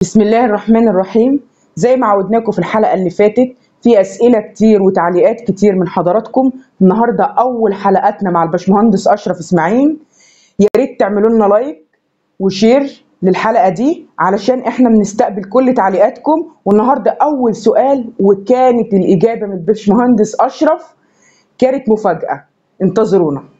بسم الله الرحمن الرحيم زي ما عودناكم في الحلقة اللي فاتت في أسئلة كتير وتعليقات كتير من حضراتكم النهاردة أول حلقاتنا مع الباشمهندس أشرف إسماعيل يا ريت تعملوا لنا لايك وشير للحلقة دي علشان احنا بنستقبل كل تعليقاتكم والنهاردة أول سؤال وكانت الإجابة من الباشمهندس أشرف كانت مفاجأة انتظرونا